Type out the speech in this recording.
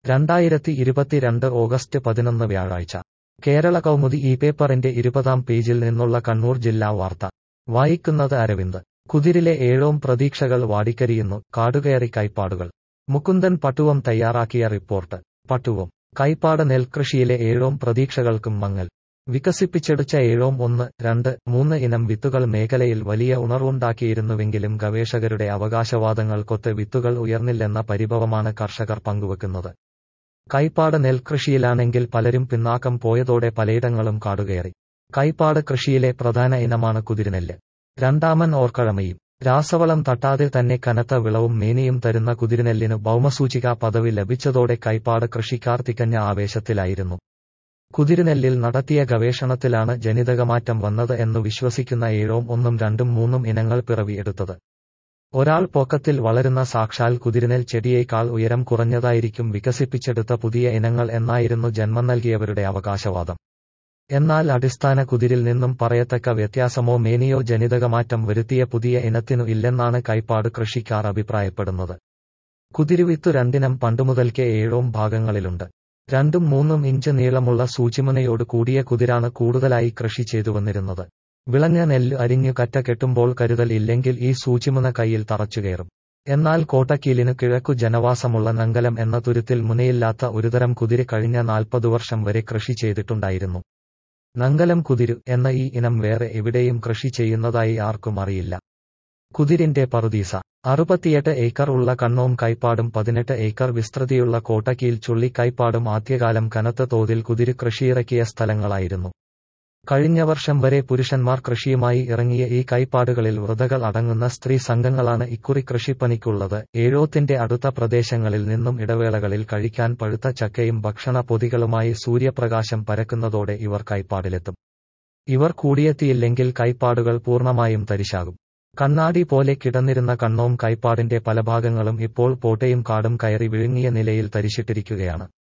രണ്ടായിരത്തി ഇരുപത്തിരണ്ട് ഓഗസ്റ്റ് പതിനൊന്ന് വ്യാഴാഴ്ച കേരള കൗമുദി ഈ പേപ്പറിന്റെ ഇരുപതാം പേജിൽ നിന്നുള്ള കണ്ണൂർ ജില്ലാ വാർത്ത വായിക്കുന്നത് അരവിന്ദ് കുതിരിലെ ഏഴോം പ്രതീക്ഷകൾ വാടിക്കരിയുന്നു കാടുകയറി കൈപ്പാടുകൾ മുകുന്ദൻ പട്ടുവം തയ്യാറാക്കിയ റിപ്പോർട്ട് പട്ടുവം കൈപ്പാട് നെൽകൃഷിയിലെ ഏഴോം പ്രതീക്ഷകൾക്കും മങ്ങൽ വികസിപ്പിച്ചെടുച്ച ഏഴോം ഒന്ന് രണ്ട് മൂന്ന് ഇനം വിത്തുകൾ മേഖലയിൽ വലിയ ഉണർവുണ്ടാക്കിയിരുന്നുവെങ്കിലും ഗവേഷകരുടെ അവകാശവാദങ്ങൾക്കൊത്ത് വിത്തുകൾ ഉയർന്നില്ലെന്ന പരിഭവമാണ് കർഷകർ പങ്കുവെക്കുന്നത് കൈപ്പാട് നെൽകൃഷിയിലാണെങ്കിൽ പലരും പിന്നാക്കം പോയതോടെ പലയിടങ്ങളും കാടുകയറി കൈപ്പാട് കൃഷിയിലെ പ്രധാന ഇനമാണ് കുതിരിനെല്ല് രണ്ടാമൻ ഓർക്കഴമയും രാസവളം തട്ടാതെ തന്നെ കനത്ത വിളവും മേനിയും തരുന്ന കുതിരിനെല്ലിനു ഭൗമസൂചികാ പദവി ലഭിച്ചതോടെ കൈപ്പാട് കൃഷിക്കാർ തികഞ്ഞ ആവേശത്തിലായിരുന്നു കുതിരിനെല്ലിൽ നടത്തിയ ഗവേഷണത്തിലാണ് ജനിതകമാറ്റം വന്നത് എന്നു വിശ്വസിക്കുന്ന ഏഴോം ഒന്നും രണ്ടും മൂന്നും ഇനങ്ങൾ പിറവിയെടുത്തത് ഒരാൾ പൊക്കത്തിൽ വളരുന്ന സാക്ഷാൽ കുതിരിനെൽ ചെടിയേക്കാൾ ഉയരം കുറഞ്ഞതായിരിക്കും വികസിപ്പിച്ചെടുത്ത പുതിയ ഇനങ്ങൾ എന്നായിരുന്നു ജന്മം നൽകിയവരുടെ അവകാശവാദം എന്നാൽ അടിസ്ഥാന കുതിരിൽ നിന്നും പറയത്തക്ക വ്യത്യാസമോ മേനിയോ ജനിതകമാറ്റം വരുത്തിയ പുതിയ ഇനത്തിനു ഇല്ലെന്നാണ് കൈപ്പാട് കൃഷിക്കാർ അഭിപ്രായപ്പെടുന്നത് കുതിരുവിത്തു രണ്ടിനം പണ്ടുമുതൽക്കേ ഏഴോം ഭാഗങ്ങളിലുണ്ട് രണ്ടും മൂന്നും ഇഞ്ച് നീളമുള്ള സൂചിമുനയോട് കൂടിയ കുതിരാണ് കൂടുതലായി കൃഷി ചെയ്തു വന്നിരുന്നത് വിളഞ്ഞ നെല്ല് അരിഞ്ഞു കറ്റ കെട്ടുമ്പോൾ കരുതൽ ഇല്ലെങ്കിൽ ഈ സൂചിമുന കയ്യിൽ തറച്ചുകയറും എന്നാൽ കോട്ടക്കീലിനു കിഴക്കു ജനവാസമുള്ള നങ്കലം എന്ന തുരുത്തിൽ മുനയില്ലാത്ത ഒരുതരം കുതിര കഴിഞ്ഞ നാൽപ്പതു വർഷം വരെ കൃഷി ചെയ്തിട്ടുണ്ടായിരുന്നു നങ്കലം കുതിരു എന്ന ഈ ഇനം വേറെ എവിടെയും കൃഷി ചെയ്യുന്നതായി ആർക്കും അറിയില്ല കുതിരിന്റെ പറുദീസ അറുപത്തിയെട്ട് ഏക്കർ ഉള്ള കണ്ണോം കൈപ്പാടും പതിനെട്ട് ഏക്കർ വിസ്തൃതിയുള്ള കോട്ടക്കീൽ ചുള്ളിക്കൈപ്പാടും ആദ്യകാലം കനത്ത തോതിൽ കുതിര് കൃഷിയിറക്കിയ സ്ഥലങ്ങളായിരുന്നു കഴിഞ്ഞ വർഷം വരെ പുരുഷന്മാർ കൃഷിയുമായി ഇറങ്ങിയ ഈ കൈപ്പാടുകളിൽ വൃതകൾ അടങ്ങുന്ന സ്ത്രീ സംഘങ്ങളാണ് ഇക്കുറി കൃഷിപ്പണിക്കുള്ളത് ഏഴോത്തിന്റെ അടുത്ത പ്രദേശങ്ങളിൽ നിന്നും ഇടവേളകളിൽ കഴിക്കാൻ പഴുത്ത ചക്കയും ഭക്ഷണ പൊതികളുമായി സൂര്യപ്രകാശം പരക്കുന്നതോടെ ഇവർ കൈപ്പാടിലെത്തും ഇവർ കൂടിയെത്തിയില്ലെങ്കിൽ കൈപ്പാടുകൾ പൂർണ്ണമായും തരിശാകും കണ്ണാടി പോലെ കിടന്നിരുന്ന കണ്ണോം കൈപ്പാടിന്റെ പല ഭാഗങ്ങളും ഇപ്പോൾ പോട്ടയും കാടും കയറി വിഴുങ്ങിയ നിലയിൽ തരിശിട്ടിരിക്കുകയാണ്